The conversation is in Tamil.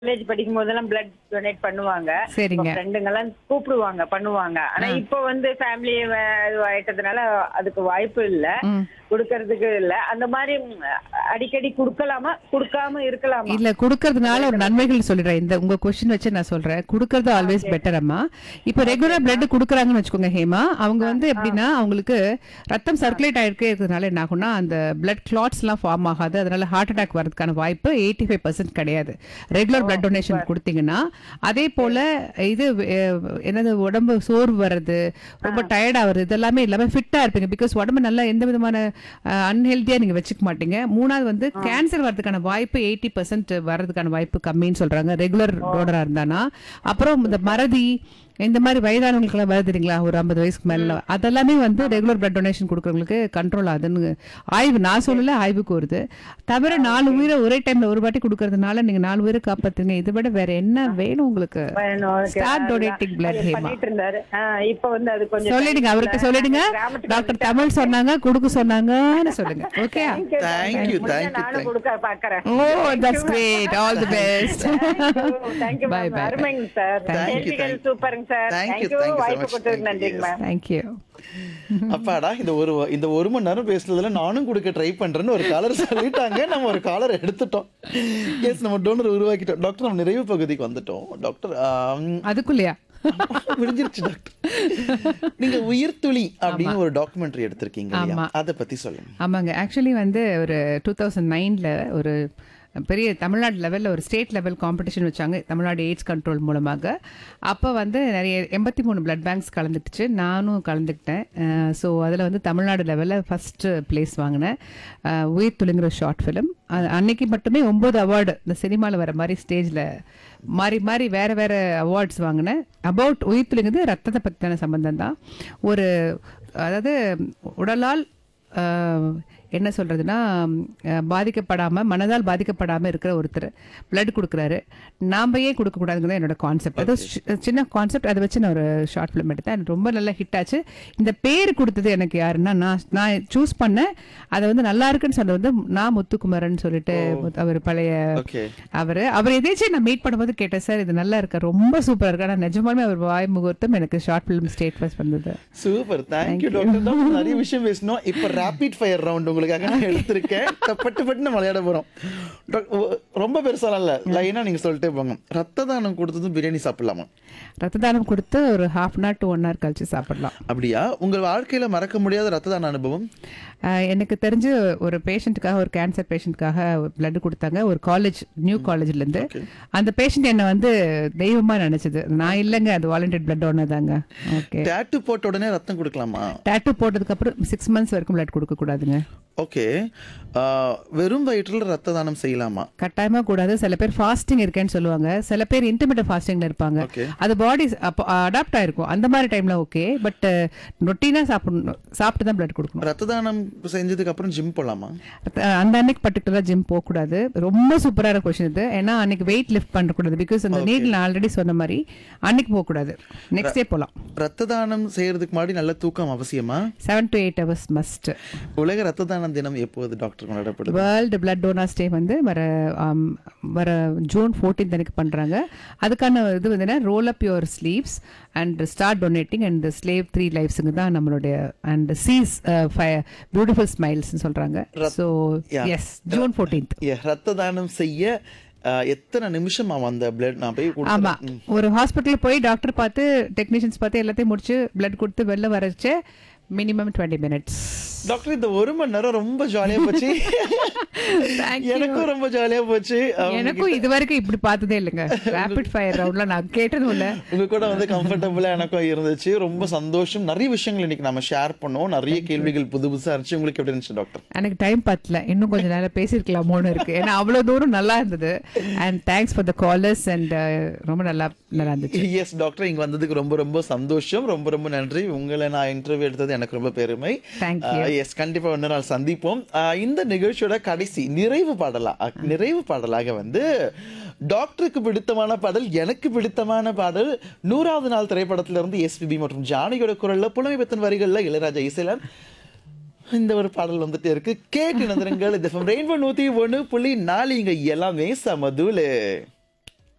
காலேஜ் படிக்கும் போதெல்லாம் பிளட் டொனேட் பண்ணுவாங்க சரிங்க. ஃப்ரெண்டுங்க எல்லாம் கூப்பிடுவாங்க பண்ணுவாங்க ஆனா இப்போ வந்து ஃபேமிலி ஆயிட்டதுனால அதுக்கு வாய்ப்பு இல்ல ம். கொடுக்கறதுக்கு இல்ல அந்த மாதிரி ம், அடிக்கடி குடுக்கலாமா குடுக்காம இருக்கலாமா இல்ல குடுக்கறதுனால ஒரு நன்மைகள் சொல்லிடுறேன் இந்த உங்க கொஸ்டின் வச்சு நான் சொல்றேன் குடுக்கறது ஆல்வேஸ் பெட்டர் அம்மா இப்போ ரெகுலரா பிளட் குடுக்குறாங்கன்னு வச்சுக்கோங்க ஹேமா அவங்க வந்து எப்படின்னா அவங்களுக்கு ரத்தம் சர்க்குலேட் ஆயிருக்கே இருக்கிறதுனால என்ன ஆகும்னா அந்த பிளட் கிளாட்ஸ் எல்லாம் ஃபார்ம் ஆகாது அதனால ஹார்ட் அட்டாக் வரதுக்கான வாய்ப்பு எயிட்டி ஃபைவ் பர்சன்ட் கிடையாது ரெகுலர் பிளட் டொனேஷன் கொடுத்தீங்கன்னா அதே போல இது அஹ், என்னது உடம்பு சோர்வு வர்றது ரொம்ப டயர்ட் ஆகுறது இதெல்லாமே இல்லாம ஃபிட்டா இருப்பீங்க பிகாஸ் உடம்பு நல்லா எந்த விதமான அன்ஹெல்தியா நீங்க வச்சுக்க மாட்டீங்க மூணாவது வந்து கேன்சர் வரதுக்கான வாய்ப்பு எயிட்டி பர்சன்ட் வர்றதுக்கான வாய்ப்பு கம்மின்னு சொல்றாங்க ரெகுலர் டோனரா இருந்தானா அப்புறம் இந்த மறதி இந்த மாதிரி வயதானவங்களுக்குலாம் வருது இல்லைங்களா ஒரு ஐம்பது வயசுக்கு மேல அதெல்லாமே வந்து ரெகுலர் பிளட் டொனேஷன் கொடுக்குறவங்களுக்கு கண்ட்ரோல் ஆகுதுன்னு ஆய்வு நான் சொல்லல ஆய்வுக்கு வருது தவிர நாலு உயிரை ஒரே டைம்ல ஒரு வாட்டி கொடுக்கறதுனால நீங்க நாலு உயிரை காப்பாத்துங்க இதை விட வேற என்ன வேணும் உங்களுக்கு வேணும், okay. ஸ்டார்ட் டொனேட்டிங் பிளட் அது ஹேமா பண்ணிட்டு இருந்தாரு ஆ, இப்ப வந்து அது கொஞ்சம் சொல்லிடுங்க அவர்கிட்ட சொல்லிடுங்க கிராமத்துக்கு டாக்டர் தமிழ் சொன்னாங்க கொடுக்க சொன்னாங்கன்னு சொல்லுங்க okay Thank you, Thank thank you, you. thank you, நானும் thank you. கொடுக்க பாக்குறேன் oh that's great all the best thank you Bye, bye, bye. அருமைங்க சார் Thank you, கேள்விகள் thank you. சூப்பருங்க sir Thank you, thank you thank you so வாய்ப்பு much. கொடுத்ததுக்கு Thank you, நன்றிங்க மேம் தேங்க் யூ அப்பாடா இந்த ஒரு இந்த ஒரு மணி நேரம் பேசுனதுல நானும் கொடுக்க ட்ரை பண்றேன்னு ஒரு காலர் சொல்லிட்டாங்க நம்ம ஒரு காலர் எடுத்துட்டோம் எஸ் நம்ம டோனர் உருவாக்கிட்டோம் டாக்டர் நம்ம நிறைவு பகுதிக்கு வந்துட்டோம் டாக்டர் ஆம், அதுக்குள்ளயா முடிஞ்சிருச்சு டாக்டர் நீங்க உயிர்த்துளி அப்படின்னு ஒரு டாக்குமெண்ட்ரி எடுத்திருக்கீங்க இல்லையா ஆமா. அதை பத்தி சொல்லுங்க ஆமாங்க ஆக்சுவலி வந்து ஒரு டூ தௌசண்ட் நைனில் ஒரு பெரிய தமிழ்நாடு லெவலில் ஒரு ஸ்டேட் லெவல் காம்படிஷன் வச்சாங்க தமிழ்நாடு எய்ட்ஸ் கண்ட்ரோல் மூலமாக அப்போ வந்து நிறைய எண்பத்தி மூணு பிளட் பேங்க்ஸ் கலந்துட்டுச்சு நானும் கலந்துக்கிட்டேன் ஸோ அதில் வந்து தமிழ்நாடு லெவலில் ஃபஸ்ட்டு ப்ளேஸ் வாங்கினேன் அஹ், உயிர் துளிங்கிற ஷார்ட் ஃபிலிம் அன்னைக்கு மட்டுமே ஒம்பது அவார்டு இந்த சினிமாவில் வர மாதிரி ஸ்டேஜில் மாறி மாறி வேறு வேறு அவார்ட்ஸ் வாங்கினேன் அபவுட் உயிர் துளிங்கிறது ரத்தத்தை பற்றின சம்பந்தம் தான் ஒரு அதாவது உடலால் ஆஹ், என்ன சொல்றதுன்னா அஹ், பாதிக்கப்படாம மனதால் பாதிக்கப்படாம இருக்கிற ஒருத்தர் பிளட் கொடுக்குறாரு நாம ஏன் கொடுக்கக்கூடாதுங்கிறது என்னோட கான்செப்ட் அது சி- சின்ன கான்செப்ட் அதை வச்சு நான் ஒரு ஷார்ட் ஃபிலிம் எடுத்தேன் அது ரொம்ப நல்லா ஹிட் ஆச்சு இந்த பேர் கொடுத்தது எனக்கு யாருன்னா நான் நான் சூஸ் பண்ணேன் அதை வந்து நல்லா இருக்குன்னு சொன்னது வந்து நான் முத்துக்குமரன் சொல்லிட்டு முத்து- அவர் பழைய ஓகே அவர் அவர் எதேச்சும் நான் மீட் பண்ணும்போது கேட்டேன் சார் இது நல்லா இருக்கு ரொம்ப சூப்பரா இருக்கு ஆனால் நிஜமாலுமே அவர் வாய் முகூர்த்தம் எனக்கு ஷார்ட் ஃபிலிம் ஸ்டேட் ஃபர்ஸ்ட் வந்தது சூப்பர் தேங்க்யூ டாக்டர் டாக்டர் நிறைய விஷயம் பேசணும் இப்போ ரேபிட் ஃபயர் ரவுண்ட் உங்களுக்காக நான் எடுத்திருக்கேன் பட்டு பட்டு நம்ம விளையாட போறோம் doc- ஒ- ரொம்ப பெருசாலாம் இல்ல லைனா நீங்க சொல்லிட்டே போங்க ரத்த தானம் கொடுத்ததும் பிரியாணி சாப்பிடலாமா ரத்த தானம் கொடுத்து ஒரு half an hour to one hour கழிச்சு சாப்பிடலாம் அப்படியா உங்க வாழ்க்கையில மறக்க முடியாத ரத்த தான அனுபவம் ஆஹ் எனக்கு தெரிஞ்சு ஒரு பேஷண்ட்டுக்காக ஒரு கேன்சர் பேஷண்ட்டுக்காக பிளட் கொடுத்தாங்க ஒரு காலேஜ் நியூ காலேஜ்லேருந்து அந்த பேஷண்ட் என்னை வந்து தெய்வமா நினைச்சது நான் இல்லைங்க அது வாலண்டியர் பிளட் ஒன்று தாங்க ஓகே டேட்டு போட்ட உடனே ரத்தம் கொடுக்கலாமா டேட்டு போட்டதுக்கு அப்புறம் சிக்ஸ் மந்த்ஸ் வரைக்கும் பிளட் கொடுக்க கூடாதுங்க ஓகே வெறும் வயிற்றில் ரத்த தானம் செய்யலாமா கட்டாயமா கூடாது சில பேர் ஃபாஸ்டிங் இருக்கேன்னு சொல்லுவாங்க சில பேர் இன்டர்மீடியட் ஃபாஸ்டிங்ல இருப்பாங்க Okay. அது பாடி அப்போ அடாப்ட் ஆயிருக்கும் அந்த மாதிரி டைம்ல ஓகே பட் ரொட்டீனா சாப்பிடணும் சாப்பிட்டு தான் பிளட் கொடுக்கணும் ரத்த தானம் செஞ்சதுக்கு அப்புறம் ஜிம் போலாமா அஹ் அந்த அன்னைக்கு பர்டிகுலரா ஜிம் போக கூடாது ரொம்ப சூப்பரான கொஸ்டின் இது ஏன்னா அன்னைக்கு வெயிட் லிஃப்ட் பண்ண கூடாது பிகாஸ் அந்த நீட்ல நான் ஆல்ரெடி சொன்ன மாதிரி அன்னைக்கு போக கூடாது நெக்ஸ்ட் டே போலாம் ரத்த தானம் செய்யறதுக்கு முன்னாடி நல்ல தூக்கம் அவசியமா seven to eight hours must உலக ரத்த தான தினம் எப்போது டாக்டர் கொண்டாடப்படுது வேர்ல்டு பிளட் டோனர்ஸ் டே வந்து வர ஆம், வர ஜூன் ஃபோர்டீன்த் அன்னைக்கு பண்றாங்க அதுக்கான இது வந்து roll up your sleeves and start donating and save three லைஃப்ஸுங்க தான் நம்மளுடைய அண்ட் சீஸ் பியூட்டிஃபுல் ஸ்மைல்ஸ்னு சொல்றாங்க so Yeah. Yes June fourteenth Yeah, ரத்த தானம் செய்ய அஹ், எத்தனை நிமிஷம் ஆகும் அந்த பிளட் நான் போய் ஆமா கொடுத்தேன் ஒரு ஹாஸ்பிட்டல் போய் டாக்டர் பார்த்து டெக்னீஷியன்ஸ் பார்த்து எல்லாத்தையும் முடிச்சு பிளட் கொடுத்து வெளில வரச்சு மினிமம் டுவெண்ட்டி மினிட்ஸ் டாக்டர் இந்த ஒரு மணி நேரம் ரொம்ப ஜாலியா போச்சு எனக்கும் ரொம்ப ஜாலியா போச்சு அவங்க எனக்கும் இது வரைக்கும் இப்படி பார்த்ததே இல்லைங்க ரேபிட் ஃபயர் ரவுண்ட்ல நான் கேட்டதும் இல்ல உங்க கூட வந்து கம்ஃபர்டபுளா எனக்கும் இருந்துச்சு ரொம்ப சந்தோஷம் நிறைய விஷயங்கள் இன்னைக்கு நம்ம ஷேர் பண்ணோம் நிறைய கேள்விகள் புது புதுசா இருந்துச்சு உங்களுக்கு எப்படி இருந்துச்சு டாக்டர் எனக்கு டைம் பத்தல இன்னும் கொஞ்சம் நேரம் பேசியிருக்கலாமோன்னு இருக்கு ஏன்னா அவ்வளவு தூரம் நல்லா இருந்தது and thanks for the callers and ரொம்ப நல்லா நல்லா இருந்துச்சு எஸ் டாக்டர் இங்க வந்ததுக்கு ரொம்ப ரொம்ப சந்தோஷம் ரொம்ப ரொம்ப நன்றி உங்களை நான் இன்டர்வியூ எடுத்தது எனக்கு ரொம்ப பெருமை Thank you. எஸ் கண்டிப்பா இன்னொரு நாள் சந்திப்போம் ஆஹ் இந்த நிகழ்ச்சியோட கடைசி நிறைவு பாடலா அஹ் நிறைவு பாடலாக வந்து டாக்டருக்கு பிடித்தமான பாடல் எனக்கு பிடித்தமான பாடல் நூறாவது நாள் திரைப்படத்துல இருந்து எஸ்பிபி மற்றும் ஜானகியோட குரல்ல புலமை பெத்தன் வரிகள்ல இளையராஜா இசைலன் இந்த ஒரு பாடல் வந்துட்டே இருக்கு கேட்டு நந்திரங்கள் இந்த ரெயின்போ நூத்தி ஒண்ணு புள்ளி நாலு இங்க எல்லாமே சமதுல